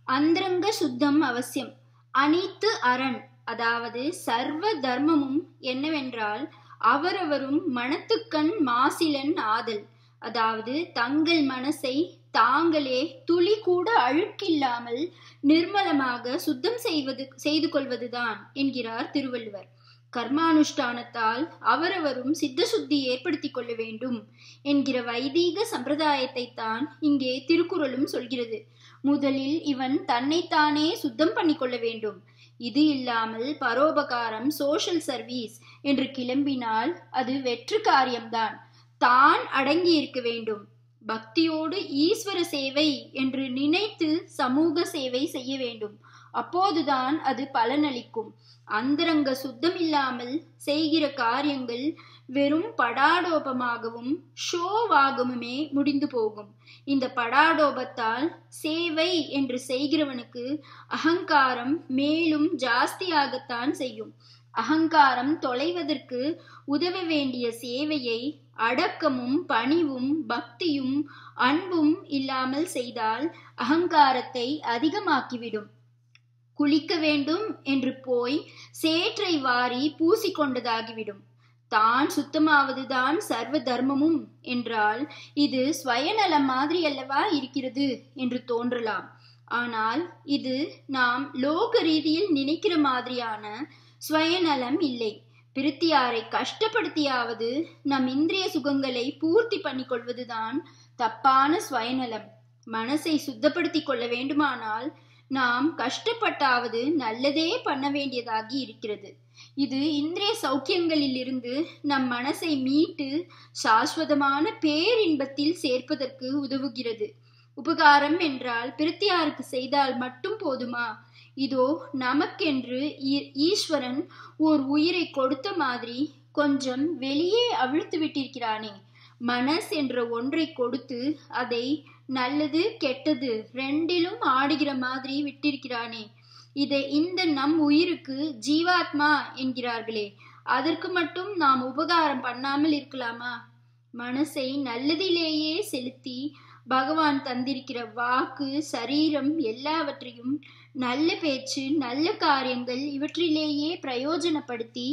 அந்தரங்க சுத்தம் அவசியம் அனைத்து அரண் அதாவது சர்வ தர்மமும் என்னவென்றால் அவரவரும் மனத்துக்கண் மாசிலன் ஆதல் அதாவது தங்கள் மனசை தாங்களே துளி கூட அழுக்கில்லாமல் நிர்மலமாக சுத்தம் செய்வது செய்து கொள்வதுதான் என்கிறார் திருவள்ளுவர் கர்மானுஷ்டானத்தால் அவரவரும் சித்த சுத்தி ஏற்படுத்திக் கொள்ள வேண்டும் என்கிற வைதீக சம்பிரதாயத்தை தான் இங்கே திருக்குறளும் சொல்கிறது முதலில் இவன் தன்னைத்தானே சுத்தம் பண்ணிக்கொள்ள வேண்டும் இது இல்லாமல் பரோபகாரம் சோஷியல் சர்வீஸ் என்று கிளம்பினால் அது வெற்று காரியம்தான் தான் அடங்கி இருக்க வேண்டும் பக்தியோடு ஈஸ்வர சேவை என்று நினைத்து சமூக சேவை செய்ய வேண்டும் அப்போதுதான் அது பலனளிக்கும் அந்தரங்க சுத்தம் இல்லாமல் செய்கிற காரியங்கள் வெறும் படாடோபமாகவும் ஷோவாகவுமே முடிந்து போகும் இந்த படாடோபத்தால் சேவை என்று செய்கிறவனுக்கு அகங்காரம் மேலும் ஜாஸ்தியாகத்தான் செய்யும் அகங்காரம் தொலைவதற்கு உதவ வேண்டிய சேவையை அடக்கமும் பணிவும் பக்தியும் அன்பும் இல்லாமல் செய்தால் அகங்காரத்தை அதிகமாக்கிவிடும் குளிக்க வேண்டும் என்று போய் சேற்றை வாரி பூசிக்கொண்டதாகிவிடும் தான் சுத்தமாவதுதான் சர்வ தர்மமும் என்றால் இது ஸ்வயநலம் மாதிரி அல்லவா இருக்கிறது என்று தோன்றலாம் ஆனால் இது நாம் லோக ரீதியில் நினைக்கிற மாதிரியான ஸ்வயநலம் இல்லை பிரித்தியாரை கஷ்டப்படுத்தியாவது நம் இந்திரிய சுகங்களை பூர்த்தி பண்ணி கொள்வதுதான் தப்பான ஸ்வயநலம் மனசை சுத்தப்படுத்திக் கொள்ள வேண்டுமானால் நாம் கஷ்டப்பட்டாவது நல்லதே பண்ண வேண்டியதாகி இருக்கிறது இது இந்திரிய சௌக்கியங்களில் இருந்து நம் மனசை மீட்டு சாஸ்வதமான பேரின்பத்தில் சேர்ப்பதற்கு உதவுகிறது உபகாரம் என்றால் பிரித்தியாருக்கு செய்தால் மட்டும் போதுமா இதோ நமக்கென்று ஈஸ்வரன் ஓர் உயிரை கொடுத்த மாதிரி கொஞ்சம் வெளியே அவிழ்த்து விட்டிருக்கிறானே மனஸ் என்ற ஒன்றை கொடுத்து அதை நல்லது கெட்டது ரெண்டிலும் ஆடுகிற மாதிரி விட்டிருக்கிறானே இதை இந்த நம் உயிருக்கு ஜீவாத்மா என்கிறார்களே அதற்கு மட்டும் நாம் உபகாரம் பண்ணாமல் இருக்கலாமா மனசை நல்லதிலேயே செலுத்தி பகவான் தந்திருக்கிற வாக்கு சரீரம் எல்லாவற்றையும் நல்ல பேச்சு நல்ல காரியங்கள் இவற்றிலேயே பிரயோஜனப்படுத்தி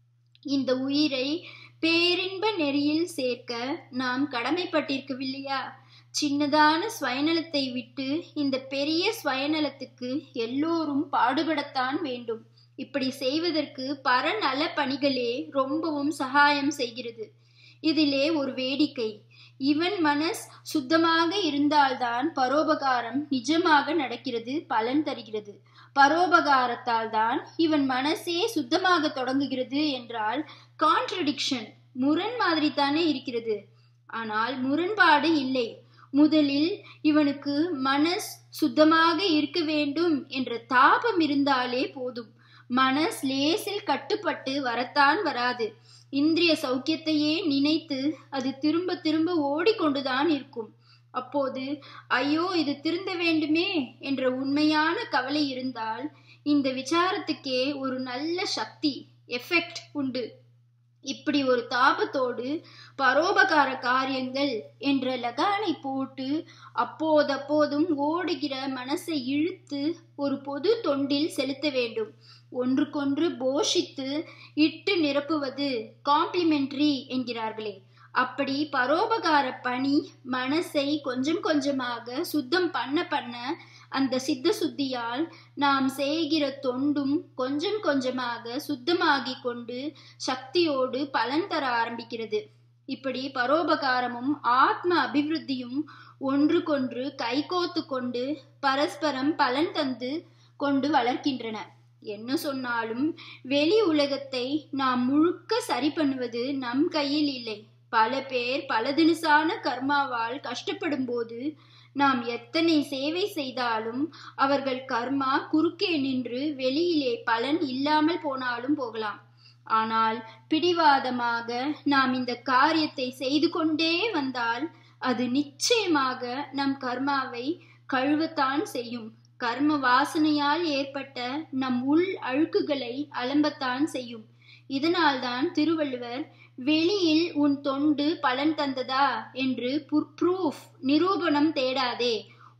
இந்த உயிரை பேரின்ப நெறியில் சேர்க்க நாம் கடமைப்பட்டிருக்கவில்லையா சின்னதான ஸ்வயநலத்தை விட்டு இந்த பெரிய ஸ்வயநலத்துக்கு எல்லோரும் பாடுபடத்தான் வேண்டும் இப்படி செய்வதற்கு பரநல பணிகளே ரொம்பவும் சகாயம் செய்கிறது இதிலே ஒரு வேடிக்கை இவன் மனஸ் சுத்தமாக இருந்தால்தான் பரோபகாரம் நிஜமாக நடக்கிறது பலன் தருகிறது பரோபகாரத்தால் தான் இவன் மனசே சுத்தமாக தொடங்குகிறது என்றால் கான்ட்ரடிக்ஷன் முரண் மாதிரி தானே இருக்கிறது ஆனால் முரண்பாடு இல்லை முதலில் இவனுக்கு மனஸ் சுத்தமாக இருக்க வேண்டும் என்ற தாபம் இருந்தாலே போதும் மனஸ் லேசில் கட்டுப்பட்டு வரத்தான் வராது இந்திரிய சௌக்கியத்தையே நினைத்து அது திரும்ப திரும்ப ஓடிக்கொண்டுதான் இருக்கும் அப்போது ஐயோ இது திருந்த வேண்டுமே என்ற உண்மையான கவலை இருந்தால் இந்த விசாரத்துக்கே ஒரு நல்ல சக்தி எஃபெக்ட் உண்டு இப்படி ஒரு தாபத்தோடு பரோபகார காரியங்கள் என்ற லகானை போட்டு அப்போதப்போதும் ஓடுகிற மனசை இழுத்து ஒரு பொது தொண்டில் செலுத்த வேண்டும் ஒன்றுக்கொன்று போஷித்து இட்டு நிரப்புவது காம்ப்ளிமெண்ட்ரி என்கிறார்களே அப்படி பரோபகார பணி மனசை கொஞ்சம் கொஞ்சமாக சுத்தம் பண்ண பண்ண அந்த சித்த சுத்தியால் நாம் செய்கிற தொண்டும் கொஞ்சம் கொஞ்சமாக சுத்தமாகி கொண்டு சக்தியோடு பலன் தர ஆரம்பிக்கிறது இப்படி பரோபகாரமும் ஆத்ம அபிவிருத்தியும் ஒன்றுக்கொன்று கைகோத்து கொண்டு பரஸ்பரம் பலன் தந்து கொண்டு வளர்க்கின்றன என்ன சொன்னாலும் வெளி உலகத்தை நாம் முழுக்க சரி பண்ணுவது நம் கையில் இல்லை பல பேர் பல தினசான கர்மாவால் கஷ்டப்படும் போது நாம் எத்தனை சேவை செய்தாலும் அவர்கள் கர்மா குறுக்கே நின்று வெளியிலே பலன் இல்லாமல் போனாலும் போகலாம் ஆனால் பிடிவாதமாக நாம் இந்த காரியத்தை செய்து கொண்டே வந்தால் அது நிச்சயமாக நம் கர்மாவை கழுவத்தான் செய்யும் கர்ம வாசனையால் ஏற்பட்ட நம் உள் அழுக்குகளை அலம்பத்தான் செய்யும் இதனால்தான் திருவள்ளுவர் வெளியில் உன் தொண்டு பலன் தந்ததா என்று ப்ரூஃப் நிரூபணம் தேடாதே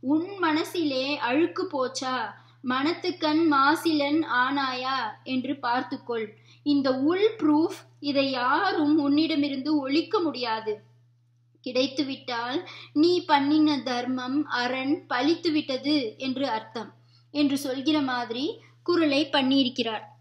உன் மனசிலே அழுக்கு போச்சா மனத்துக்கண் மாசிலன் ஆனாயா என்று பார்த்துக்கொள் இந்த உள் ப்ரூஃப் இதை யாரும் உன்னிடமிருந்து ஒழிக்க முடியாது கிடைத்துவிட்டால் நீ பண்ணின தர்மம் அரண் பழித்து விட்டது என்று அர்த்தம் என்று சொல்கிற மாதிரி குரலை பண்ணியிருக்கிறார்